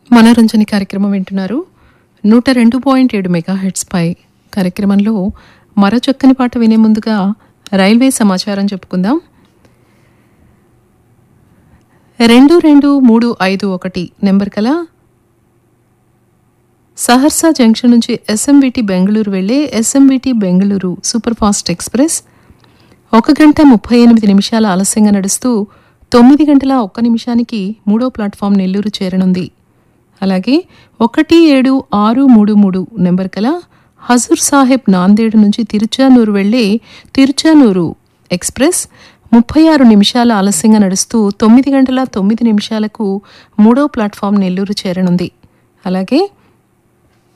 మనోరంజని కార్యక్రమం వింటున్నారు నూట రెండు పాయింట్ ఏడు మెగా పై కార్యక్రమంలో మరో చక్కని పాట వినే ముందుగా రైల్వే సమాచారం చెప్పుకుందాం రెండు రెండు మూడు ఐదు ఒకటి నెంబర్ కల సహర్సా జంక్షన్ నుంచి ఎస్ఎంబిటి బెంగళూరు వెళ్లే SMBT Bengaluru super fast express ఒక గంట ముప్పై ఎనిమిది నిమిషాల ఆలస్యంగా నడుస్తూ తొమ్మిది గంటల ఒక్క నిమిషానికి మూడో ప్లాట్ఫామ్ నెల్లూరు చేరనుంది అలాగే ఒకటి ఏడు ఆరు మూడు మూడు నెంబర్ కల హజూర్ సాహెబ్ నాందేడ్ నుంచి తిరుచానూరు వెళ్లే తిరుచానూరు ఎక్స్ప్రెస్ ముప్పై ఆరు నిమిషాల ఆలస్యంగా నడుస్తూ తొమ్మిది గంటల తొమ్మిది నిమిషాలకు మూడో ప్లాట్ఫామ్ నెల్లూరు చేరనుంది అలాగే